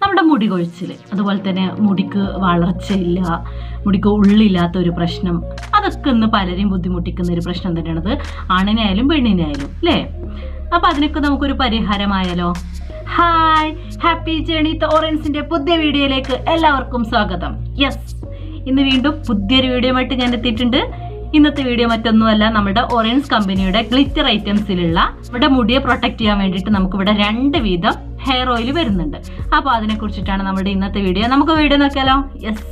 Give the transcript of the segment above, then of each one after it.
നമ്മുടെ മുടി കൊഴിച്ചിൽ അതുപോലെ തന്നെ മുടിക്ക് വളർച്ചയില്ല മുടിക്ക് ഉള്ളില്ലാത്ത ഒരു പ്രശ്നം അതൊക്കെ ഇന്ന് പലരെയും ബുദ്ധിമുട്ടിക്കുന്ന ഒരു പ്രശ്നം തന്നെയാണത് ആണിനായാലും പെണ്ണിനായാലും അല്ലേ അപ്പൊ അതിനൊക്കെ നമുക്കൊരു പരിഹാരമായാലോ ഹായ് ഹാപ്പി ജേണി ഓറൻസിന്റെ പുതിയ വീഡിയോയിലേക്ക് എല്ലാവർക്കും സ്വാഗതം യെസ് ഇന്ന് വീണ്ടും പുതിയൊരു വീഡിയോ ആയിട്ട് ഞാൻ എത്തിയിട്ടുണ്ട് ഇന്നത്തെ വീഡിയോ മറ്റൊന്നുമല്ല നമ്മുടെ ഓറൻസ് കമ്പനിയുടെ ഗ്ലിറ്റർ ഐറ്റംസിലുള്ള നമ്മുടെ മുടിയെ പ്രൊട്ടക്ട് ചെയ്യാൻ വേണ്ടിയിട്ട് നമുക്ക് ഇവിടെ രണ്ട് വീതം ഹെയർ ഓയിൽ വരുന്നുണ്ട് അപ്പോൾ അതിനെ കുറിച്ചിട്ടാണ് നമ്മുടെ ഇന്നത്തെ വീഡിയോ നമുക്ക് വീഡിയോ നോക്കിയാലോ യെസ്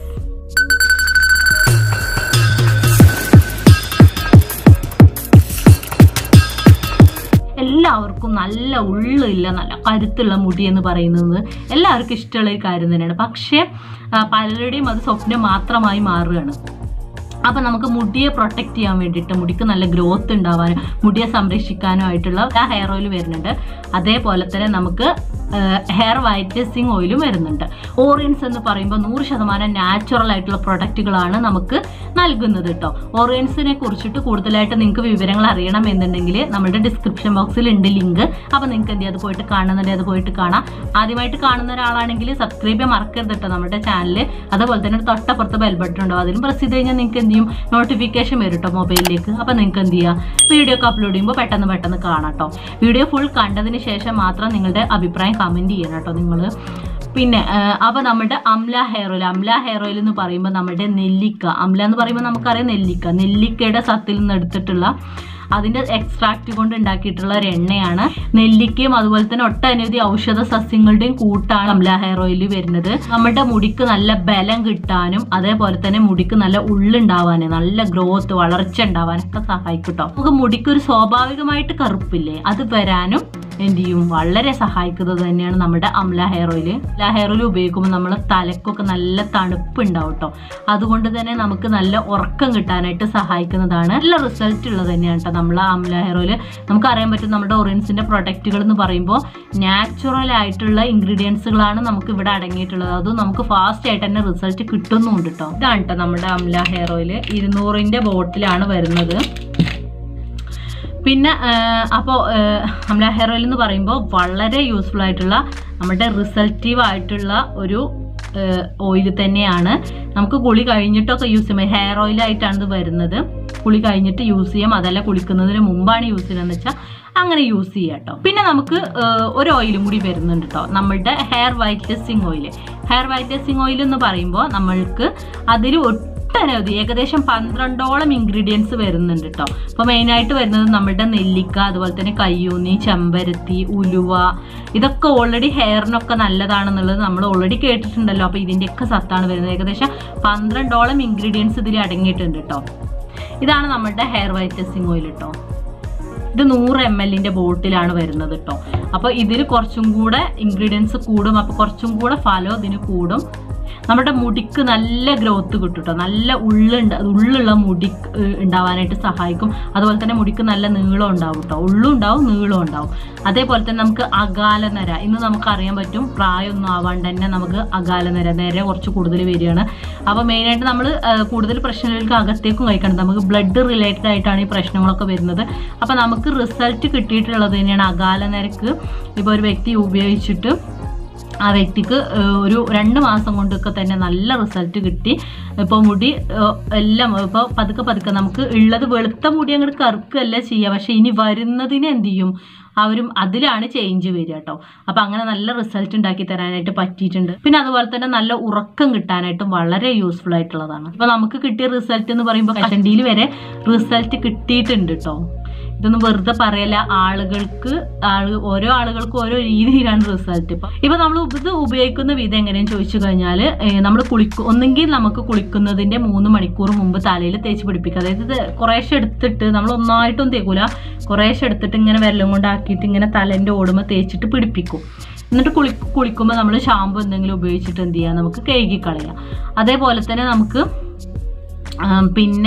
എല്ലാവർക്കും നല്ല ഉള്ളില്ല നല്ല കരുത്തുള്ള മുടി എന്ന് പറയുന്നത് എല്ലാവർക്കും ഇഷ്ടമുള്ള ഒരു കാര്യം തന്നെയാണ് പക്ഷേ ആ, പലരുടെയും അത് സ്വപ്നം മാത്രമായി മാറുകയാണ് അപ്പം നമുക്ക് മുടിയെ പ്രൊട്ടക്ട് ചെയ്യാൻ വേണ്ടിയിട്ട് മുടിക്ക് നല്ല ഗ്രോത്ത് ഉണ്ടാവാനും മുടിയെ സംരക്ഷിക്കാനും ആയിട്ടുള്ള ആ ഹെയർ ഓയിൽ വരുന്നുണ്ട് അതേപോലെ തന്നെ നമുക്ക് ഹെയർ വൈറ്റസിങ് ഓയിലും വരുന്നുണ്ട് ഓറിയൻസ് എന്ന് പറയുമ്പോൾ നൂറ് ശതമാനം നാച്ചുറൽ ആയിട്ടുള്ള പ്രൊഡക്റ്റുകളാണ് നമുക്ക് നൽകുന്നത് കേട്ടോ ഓറിയൻസിനെ കുറിച്ചിട്ട് കൂടുതലായിട്ട് നിങ്ങൾക്ക് വിവരങ്ങൾ അറിയണം എന്നുണ്ടെങ്കിൽ നമ്മുടെ ഡിസ്ക്രിപ്ഷൻ ബോക്സിൽ ഉണ്ട് ലിങ്ക് അപ്പോൾ നിങ്ങൾക്ക് എന്ത് ചെയ്യാം അത് പോയിട്ട് കാണുന്നുണ്ട് അത് പോയിട്ട് കാണാം ആദ്യമായിട്ട് കാണുന്ന ഒരാളാണെങ്കിൽ സബ്സ്ക്രൈബ് ചെയ്യാൻ മറക്കരുത് കേട്ടോ നമ്മുടെ ചാനൽ അതുപോലെ തന്നെ ഒരു തൊട്ടപ്പുറത്ത് ബെൽ ബട്ടൺ ഉണ്ടാവും അതിലും പ്രസ് ചെയ്ത് കഴിഞ്ഞാൽ നിങ്ങൾക്ക് എന്ത് ചെയ്യും നോട്ടിഫിക്കേഷൻ വരും കേട്ടോ മൊബൈലിലേക്ക് അപ്പോൾ നിങ്ങൾക്ക് എന്ത് ചെയ്യാം വീഡിയോ ഒക്കെ അപ്ലോഡ് ചെയ്യുമ്പോൾ പെട്ടെന്ന് പെട്ടെന്ന് കാണാം കേട്ടോ വീഡിയോ ഫുൾ കണ്ടതിന് ശേഷം മാത്രം നിങ്ങളുടെ അഭിപ്രായം കമൻറ്റ് ചെയ്യണം കേട്ടോ നിങ്ങൾ പിന്നെ അപ്പോൾ നമ്മുടെ amla hair oil amla hair oil എന്ന് പറയുമ്പോൾ നമ്മുടെ നെല്ലിക്ക അംല എന്ന് പറയുമ്പോൾ നമുക്കറിയാം നെല്ലിക്ക നെല്ലിക്കയുടെ സത്തിൽ നിന്ന് എടുത്തിട്ടുള്ള അതിൻ്റെ എക്സ്ട്രാക്റ്റ് കൊണ്ട് ഉണ്ടാക്കിയിട്ടുള്ള ഒരു എണ്ണയാണ് നെല്ലിക്കയും അതുപോലെ തന്നെ ഒട്ടനവധി ഔഷധ സസ്യങ്ങളുടെയും കൂട്ടാണ് അംല ഹെയർ ഓയിൽ വരുന്നത് നമ്മുടെ മുടിക്ക് നല്ല ബലം കിട്ടാനും അതേപോലെ തന്നെ മുടിക്ക് നല്ല ഉള്ളുണ്ടാവാനും നല്ല ഗ്രോത്ത് വളർച്ച ഉണ്ടാവാനൊക്കെ സഹായിക്കും കേട്ടോ നമുക്ക് മുടിക്ക് ഒരു സ്വാഭാവികമായിട്ട് കറുപ്പില്ലേ അത് വരാനും എന്ത് ചെയ്യും വളരെ സഹായിക്കുന്നത് തന്നെയാണ് നമ്മുടെ amla hair oil amla hair oil ഉപയോഗിക്കുമ്പോൾ നമ്മൾ തലക്കൊക്കെ നല്ല തണുപ്പ് ഉണ്ടാവും കേട്ടോ അതുകൊണ്ട് തന്നെ നമുക്ക് നല്ല ഉറക്കം കിട്ടാനായിട്ട് സഹായിക്കുന്നതാണ് നല്ല റിസൾട്ട് ഉള്ളത് തന്നെയാണ് കേട്ടോ നമ്മൾ അംല ഹെയർ ഓയിൽ നമുക്ക് അറിയാൻ പറ്റും നമ്മുടെ ഒറിയൻസിന്റെ പ്രൊഡക്റ്റുകൾ എന്ന് പറയുമ്പോൾ നാച്ചുറൽ ആയിട്ടുള്ള ഇൻഗ്രീഡിയൻസുകളാണ് നമുക്ക് ഇവിടെ അടങ്ങിയിട്ടുള്ളത് അതും നമുക്ക് ഫാസ്റ്റ് ആയിട്ട് തന്നെ റിസൾട്ട് കിട്ടുന്നുണ്ട് കേട്ടോ ഇതാണ് കേട്ടോ നമ്മുടെ അംല ഹെയർ ഓയിൽ ഇരുന്നൂറിന്റെ ബോട്ടിലാണ് വരുന്നത് പിന്നെ അപ്പോൾ അംല ഹെയർ ഓയിൽ എന്ന് പറയുമ്പോൾ വളരെ യൂസ്ഫുൾ ആയിട്ടുള്ള നമ്മുടെ റിസൾട്ടീവ് ആയിട്ടുള്ള ഒരു ഓയിൽ തന്നെയാണ് നമുക്ക് കുളി കഴിഞ്ഞിട്ടൊക്കെ യൂസ് ചെയ്യാം ഹെയർ ഓയിലായിട്ടാണ് ഇത് വരുന്നത് കുളി കഴിഞ്ഞിട്ട് യൂസ് ചെയ്യാം അതല്ല കുളിക്കുന്നതിന് മുമ്പാണ് യൂസ് ചെയ്യുന്നതെന്ന് വെച്ചാൽ അങ്ങനെ യൂസ് ചെയ്യാം കേട്ടോ പിന്നെ നമുക്ക് ഏഹ്, ഒരു ഓയിലും കൂടി വരുന്നുണ്ട് കേട്ടോ നമ്മളുടെ ഹെയർ വൈറ്റസിങ് ഓയിൽ ഹെയർ വൈറ്റസിങ് ഓയിൽ എന്ന് പറയുമ്പോൾ നമ്മൾക്ക് അതിൽ ഒട്ടനവധി ഏകദേശം പന്ത്രണ്ടോളം ഇൻഗ്രീഡിയൻസ് വരുന്നുണ്ട് കേട്ടോ അപ്പോൾ മെയിനായിട്ട് വരുന്നത് നമ്മുടെ നെല്ലിക്ക അതുപോലെ തന്നെ കയ്യൂന്നി ചെമ്പരത്തി ഉലുവ ഇതൊക്കെ ഓൾറെഡി ഹെയറിനൊക്കെ നല്ലതാണെന്നുള്ളത് നമ്മൾ ഓൾറെഡി കേട്ടിട്ടുണ്ടല്ലോ അപ്പോൾ ഇതിൻ്റെയൊക്കെ സത്താണ് വരുന്നത് ഏകദേശം പന്ത്രണ്ടോളം ഇൻഗ്രീഡിയൻസ് ഇതിൽ അടങ്ങിയിട്ടുണ്ട് കേട്ടോ ഇതാണ് നമ്മുടെ ഹെയർ വൈറ്റസിങ് ഓയിൽ കേട്ടോ ഇത് നൂറ് എം എല്ലിന്റെ ബോട്ടിലാണ് വരുന്നത് കേട്ടോ അപ്പോൾ ഇതിൽ കുറച്ചും കൂടെ ഇൻഗ്രീഡിയൻസ് കൂടും അപ്പോൾ കുറച്ചും കൂടെ ഫലം ഇതിന് കൂടും നമ്മുടെ മുടിക്ക് നല്ല ഗ്രോത്ത് കിട്ടും കേട്ടോ നല്ല ഉള്ളുണ്ട് ഉള്ളുള്ള മുടി ഏഹ്, ഉണ്ടാവാനായിട്ട് സഹായിക്കും അതുപോലെ തന്നെ മുടിക്ക് നല്ല നീളം ഉണ്ടാവും കേട്ടോ ഉള്ളും ഉണ്ടാവും നീളം ഉണ്ടാവും അതേപോലെ തന്നെ നമുക്ക് അകാലനര ഇന്ന് നമുക്ക് അറിയാൻ പറ്റും പ്രായമൊന്നും ആവാണ്ട് തന്നെ നമുക്ക് അകാലനര നേരെ കുറച്ച് കൂടുതൽ വരികയാണ് അപ്പോൾ മെയിനായിട്ട് നമ്മൾ കൂടുതൽ പ്രശ്നങ്ങൾക്ക് അകത്തേക്കും കഴിക്കണം നമുക്ക് ബ്ലഡ് റിലേറ്റഡ് ആയിട്ടാണ് ഈ പ്രശ്നങ്ങളൊക്കെ വരുന്നത് അപ്പോൾ നമുക്ക് റിസൾട്ട് കിട്ടിയിട്ടുള്ളത് തന്നെയാണ് അകാലനരക്ക് ഇപ്പോൾ ഒരു വ്യക്തി ഉപയോഗിച്ചിട്ട് ആ വ്യക്തിക്ക് ഏഹ്, ഒരു രണ്ട് മാസം കൊണ്ടൊക്കെ തന്നെ നല്ല റിസൾട്ട് കിട്ടി ഇപ്പോൾ മുടി ഏഹ്, എല്ലാം ഇപ്പോൾ പതുക്കെ പതുക്കെ നമുക്ക് ഉള്ളത് വെളുത്ത മുടി അങ്ങോട്ട് കറുക്കല്ല ചെയ്യുക പക്ഷേ ഇനി വരുന്നതിന് എന്ത് ചെയ്യും അവരും അതിലാണ് ചേഞ്ച് വരിക കേട്ടോ അപ്പം അങ്ങനെ നല്ല റിസൾട്ട് ഉണ്ടാക്കി തരാനായിട്ട് പറ്റിയിട്ടുണ്ട് പിന്നെ അതുപോലെ തന്നെ നല്ല ഉറക്കം കിട്ടാനായിട്ടും വളരെ യൂസ്ഫുൾ ആയിട്ടുള്ളതാണ് അപ്പോൾ നമുക്ക് കിട്ടിയ റിസൾട്ട് എന്ന് പറയുമ്പോൾ കഷണ്ടിയിൽ വരെ റിസൾട്ട് കിട്ടിയിട്ടുണ്ട് കേട്ടോ ഇതൊന്നും വെറുതെ പറയല്ല ആളുകൾക്ക് ആള് ഓരോ ആളുകൾക്കും ഓരോ രീതിയിലാണ് റിസൾട്ട് ഇപ്പൊ ഇപ്പൊ നമ്മൾ ഇത് ഉപയോഗിക്കുന്ന വിധം എങ്ങനെയാന്ന് ചോദിച്ചു കഴിഞ്ഞാൽ നമ്മൾ കുളിക്കും ഒന്നെങ്കിൽ നമുക്ക് കുളിക്കുന്നതിന്റെ മൂന്ന് മണിക്കൂർ മുമ്പ് തലയിൽ തേച്ച് പിടിപ്പിക്കുക അതായത് ഇത് കുറേശ്ശെ എടുത്തിട്ട് നമ്മൾ ഒന്നായിട്ടും തേക്കൂല കുറേശ്ശെ എടുത്തിട്ട് ഇങ്ങനെ വെള്ളം കൊണ്ടാക്കിയിട്ട് ഇങ്ങനെ തലേന്റെ ഓടുമ്പോൾ തേച്ചിട്ട് പിടിപ്പിക്കും എന്നിട്ട് കുളി കുളിക്കുമ്പോൾ നമ്മൾ ഷാമ്പു എന്തെങ്കിലും ഉപയോഗിച്ചിട്ട് എന്ത് ചെയ്യാം നമുക്ക് കഴുകി കളയാം അതേപോലെ തന്നെ നമുക്ക് ആം, പിന്നെ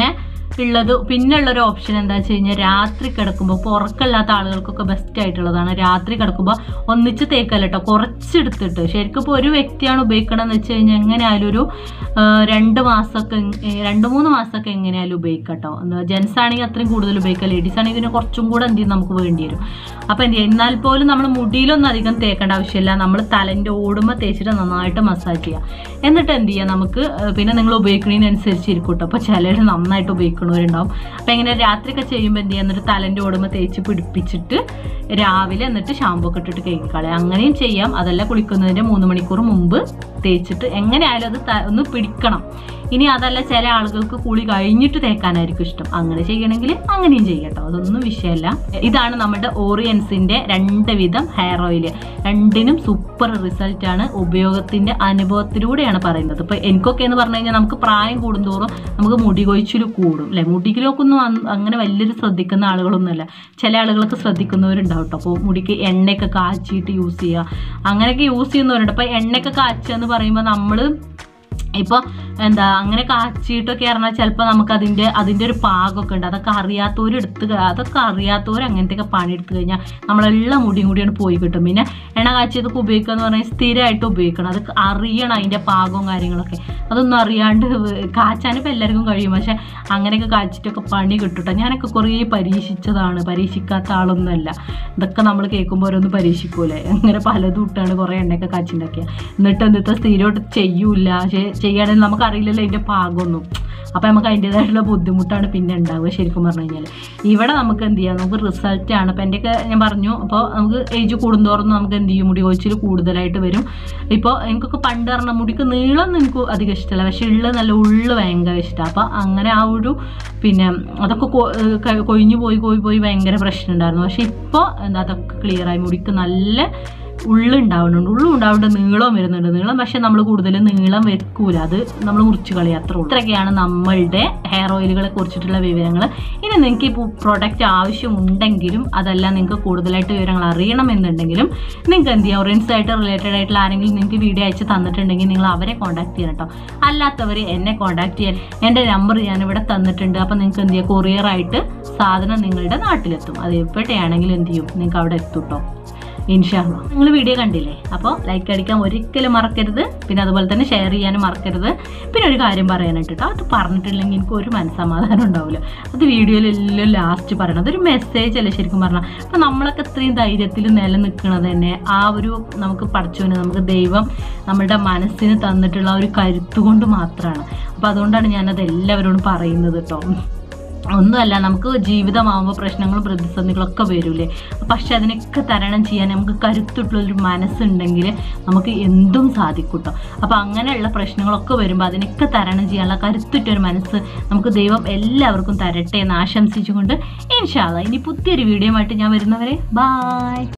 ഉള്ളത് പിന്നെ ഉള്ളൊരു ഓപ്ഷൻ എന്താ വെച്ച് കഴിഞ്ഞാൽ രാത്രി കിടക്കുമ്പോൾ ഇപ്പോൾ ഉറക്കമില്ലാത്ത ആളുകൾക്കൊക്കെ ബെസ്റ്റ് ആയിട്ടുള്ളതാണ് രാത്രി കിടക്കുമ്പോൾ ഒന്നിച്ച് തേക്കല്ല കേട്ടോ കുറച്ചെടുത്തിട്ട് ശരിക്കും ഇപ്പോൾ ഒരു വ്യക്തിയാണ് ഉപയോഗിക്കണമെന്ന് വെച്ച് കഴിഞ്ഞാൽ എങ്ങനെയായാലും ഒരു ആ, രണ്ട് മാസമൊക്കെ എങ്- ഏ, രണ്ട് മൂന്ന് മാസമൊക്കെ എങ്ങനെയായാലും ഉപയോഗിക്കാം കേട്ടോ ജെൻസ് ആണെങ്കിൽ അത്രയും കൂടുതൽ ഉപയോഗിക്കാം ലേഡീസ് ആണെങ്കിൽ പിന്നെ കുറച്ചും കൂടെ എന്ത് ചെയ്യും നമുക്ക് വേണ്ടി വരും അപ്പോൾ എന്ത് ചെയ്യും എന്നാൽ പോലും നമ്മൾ മുടിയിലൊന്നും അധികം തേക്കേണ്ട ആവശ്യമില്ല നമ്മൾ തലൻ്റെ ഓടുമ്പോൾ തേച്ചിട്ട് നന്നായിട്ട് മസാജ് ചെയ്യുക എന്നിട്ട് എന്ത് ചെയ്യുക നമുക്ക് ആ, പിന്നെ നിങ്ങൾ ഉപയോഗിക്കുന്നതിനനുസരിച്ച് ഇരിക്കും കേട്ടോ അപ്പോൾ ചിലർ നന്നായിട്ട് ഉപയോഗിക്കണവരുണ്ടാവും അപ്പോൾ എങ്ങനെ രാത്രിയൊക്കെ ചെയ്യുമ്പോൾ എന്ത് ചെയ്യുക എന്നിട്ട് തലൻ്റെ ഓടുമ്പോൾ തേച്ച് പിടിപ്പിച്ചിട്ട് രാവിലെ എന്നിട്ട് ഷാമ്പു ഒക്കെ ഇട്ടിട്ട് കഴുകിക്കളയാം അങ്ങനെയും ചെയ്യാം അതല്ല കുളിക്കുന്നതിൻ്റെ മൂന്ന് മണിക്കൂർ മുമ്പ് തേച്ചിട്ട് എങ്ങനെയായാലും അത് ത- ഒന്ന് പിടിക്കണം ഇനി അതല്ല ചില ആളുകൾക്ക് കുളി കഴിഞ്ഞിട്ട് തേക്കാനായിരിക്കും ഇഷ്ടം അങ്ങനെ ചെയ്യണമെങ്കിൽ അങ്ങനെയും ചെയ്യട്ടോ അതൊന്നും വിഷയമല്ല ഇതാണ് നമ്മുടെ ഓറിയൻസിന്റെ രണ്ട് വിധം ഹെയർ ഓയിൽ രണ്ടിനും സൂപ്പർ റിസൾട്ട് ആണ് ഉപയോഗത്തിന്റെ അനുഭവത്തിലൂടെയാണ് പറയുന്നത് ഇപ്പൊ എനിക്കൊക്കെ എന്ന് പറഞ്ഞു കഴിഞ്ഞാൽ നമുക്ക് പ്രായം കൂടുന്തോറും നമുക്ക് മുടി കൊഴിച്ചിൽ കൂടും അല്ലെ മുടിക്കിലൊക്കെ ഒന്നും അന്ന് അങ്ങനെ വലിയൊരു ശ്രദ്ധിക്കുന്ന ആളുകളൊന്നുമല്ല ചില ആളുകളൊക്കെ ശ്രദ്ധിക്കുന്നവരുണ്ടാവും കേട്ടോ അപ്പോൾ മുടിക്ക് എണ്ണയൊക്കെ കാച്ചിയിട്ട് യൂസ് ചെയ്യുക അങ്ങനെയൊക്കെ യൂസ് ചെയ്യുന്നവരുണ്ട് അപ്പോൾ എണ്ണയൊക്കെ കാച്ചുക എന്ന് പറയുമ്പോൾ നമ്മൾ ഇപ്പോൾ എന്താ അങ്ങനെ കാച്ചിട്ടൊക്കെ പറഞ്ഞാൽ ചിലപ്പോൾ നമുക്ക് അതിൻ്റെ അതിൻ്റെ ഒരു പാകമൊക്കെ ഉണ്ട് അതൊക്കെ അറിയാത്തവർ എടുത്ത് ക- അതൊക്കെ അറിയാത്തവർ അങ്ങനത്തെയൊക്കെ പണി എടുത്തു കഴിഞ്ഞാൽ നമ്മളെല്ലാം മുടിയും കൂടിയാണ് പോയി കിട്ടും പിന്നെ എണ്ണ കാച്ചിയതൊക്കെ ഉപയോഗിക്കുക എന്ന് പറഞ്ഞാൽ സ്ഥിരമായിട്ട് ഉപയോഗിക്കണം അത് അറിയണം അതിൻ്റെ പാകവും കാര്യങ്ങളൊക്കെ അതൊന്നും അറിയാണ്ട് കാച്ചാനിപ്പോൾ എല്ലാവർക്കും കഴിയും പക്ഷെ അങ്ങനെയൊക്കെ കാച്ചിട്ടൊക്കെ പണി കിട്ടുട്ടോ ഞാനൊക്കെ കുറേ പരീക്ഷിച്ചതാണ് പരീക്ഷിക്കാത്ത ആളൊന്നുമല്ല ഇതൊക്കെ നമ്മൾ കേൾക്കുമ്പോൾ ഓരോന്ന് പരീക്ഷിക്കൂലേ അങ്ങനെ പലതും ഇട്ടാണ് കുറേ എണ്ണയൊക്കെ കാച്ചിണ്ടാക്കിയ എന്നിട്ട് എന്നിട്ട് സ്ഥിരമായിട്ട് ചെയ്യൂല പക്ഷേ ചെയ്യുകയാണെങ്കിൽ നമുക്കറിയില്ലല്ലോ അതിൻ്റെ പാകമൊന്നും അപ്പം നമുക്ക് അതിൻ്റെതായിട്ടുള്ള ബുദ്ധിമുട്ടാണ് പിന്നെ ഉണ്ടാവുക ശരിക്കും പറഞ്ഞു കഴിഞ്ഞാൽ ഇവിടെ നമുക്ക് എന്ത് ചെയ്യാം നമുക്ക് റിസൾട്ട് ആണ് അപ്പം എൻ്റെയൊക്കെ ഞാൻ പറഞ്ഞു അപ്പോൾ നമുക്ക് ഏജ് കൂടുന്തോറും നമുക്ക് എന്ത് ചെയ്യും മുടി കൊഴിച്ചിൽ കൂടുതലായിട്ട് വരും ഇപ്പോൾ എനിക്കൊക്കെ പണ്ട് പറഞ്ഞ മുടിക്ക് നീളം എനിക്ക് അധികം ഇഷ്ടമല്ല പക്ഷെ ഉള്ള നല്ല ഉള്ളു ഭയങ്കര ഇഷ്ടമാണ് അപ്പോൾ അങ്ങനെ ആ ഒരു പിന്നെ അതൊക്കെ കൊ- ഏഹ് ക- കൊഴിഞ്ഞു പോയി പോയി പോയി ഭയങ്കര പ്രശ്നം ഉണ്ടായിരുന്നു പക്ഷെ ഇപ്പോൾ എന്താ അതൊക്കെ ക്ലിയറായി മുടിക്ക് നല്ല ഉള്ളുണ്ടാവുന്നുണ്ട് ഉള്ളും ഉണ്ടാവുന്നുണ്ട് നീളം വരുന്നുണ്ട് നീളം പക്ഷെ നമ്മൾ കൂടുതൽ നീളം വെക്കൂല അത് നമ്മൾ മുറിച്ച് കളയുക അത്രേ ഉള്ളൂ ഇത്രയൊക്കെയാണ് നമ്മളുടെ ഹെയർ ഓയിലുകളെ കുറിച്ചിട്ടുള്ള വിവരങ്ങൾ ഇനി നിങ്ങൾക്ക് ഇപ്പോൾ പ്രൊഡക്റ്റ് ആവശ്യമുണ്ടെങ്കിലും അതല്ല നിങ്ങൾക്ക് കൂടുതലായിട്ട് വിവരങ്ങൾ അറിയണമെന്നുണ്ടെങ്കിലും നിങ്ങൾക്ക് എന്ത് ചെയ്യാം ഒറിയൻസ് ആയിട്ട് റിലേറ്റഡ് ആയിട്ടുള്ള ആരെങ്കിലും നിങ്ങൾക്ക് വീഡിയോ അയച്ച് തന്നിട്ടുണ്ടെങ്കിൽ നിങ്ങൾ അവരെ കോൺടാക്ട് ചെയ്യണം കേട്ടോ അല്ലാത്തവർ എന്നെ കോൺടാക്ട് ചെയ്യാൻ എൻ്റെ നമ്പർ ഞാനിവിടെ തന്നിട്ടുണ്ട് അപ്പോൾ നിങ്ങൾക്ക് എന്ത് ചെയ്യുക കൊറിയറായിട്ട് സാധനം നിങ്ങളുടെ നാട്ടിലെത്തും അത് എവിടെയാണെങ്കിലും എന്ത് ചെയ്യും നിങ്ങൾക്ക് അവിടെ എത്തും കേട്ടോ ഇൻഷാല്ല നിങ്ങൾ വീഡിയോ കണ്ടില്ലേ അപ്പോൾ ലൈക്ക് അടിക്കാൻ ഒരിക്കലും മറക്കരുത് പിന്നെ അതുപോലെ തന്നെ ഷെയർ ചെയ്യാനും മറക്കരുത് പിന്നെ ഒരു കാര്യം പറയാനായിട്ട് കേട്ടോ അത് പറഞ്ഞിട്ടില്ലെങ്കിൽ എനിക്ക് ഒരു മനസ്സമാധാനം ഉണ്ടാവില്ല അത് വീഡിയോയിലെല്ലാം ലാസ്റ്റ് പറയണം അതൊരു മെസ്സേജ് അല്ലേ ശരിക്കും പറഞ്ഞാൽ അപ്പോൾ നമ്മളൊക്കെ ഇത്രയും ധൈര്യത്തിൽ നിലനിൽക്കുന്നത് തന്നെ ആ ഒരു നമുക്ക് പഠിച്ചവന് നമുക്ക് ദൈവം നമ്മുടെ മനസ്സിന് തന്നിട്ടുള്ള ആ ഒരു കരുത്ത് കൊണ്ട് മാത്രമാണ് അപ്പോൾ അതുകൊണ്ടാണ് ഞാനത് എല്ലാവരോടും പറയുന്നത് കേട്ടോ ഒന്നുമല്ല നമുക്ക് ജീവിതമാകുമ്പോൾ പ്രശ്നങ്ങളും പ്രതിസന്ധികളൊക്കെ വരൂലേ പക്ഷെ അതിനൊക്കെ തരണം ചെയ്യാൻ നമുക്ക് കരുത്തുള്ളൊരു മനസ്സുണ്ടെങ്കിൽ നമുക്ക് എന്തും സാധിക്കും കേട്ടോ അപ്പോൾ അങ്ങനെയുള്ള പ്രശ്നങ്ങളൊക്കെ വരുമ്പോൾ അതിനൊക്കെ തരണം ചെയ്യാനുള്ള കരുത്തുറ്റൊരു മനസ്സ് നമുക്ക് ദൈവം എല്ലാവർക്കും തരട്ടെ എന്ന് ആശംസിച്ചുകൊണ്ട് ഇൻഷാല്ല ഇനി പുതിയൊരു വീഡിയോ ആയിട്ട് ഞാൻ വരുന്നവരെ ബായ്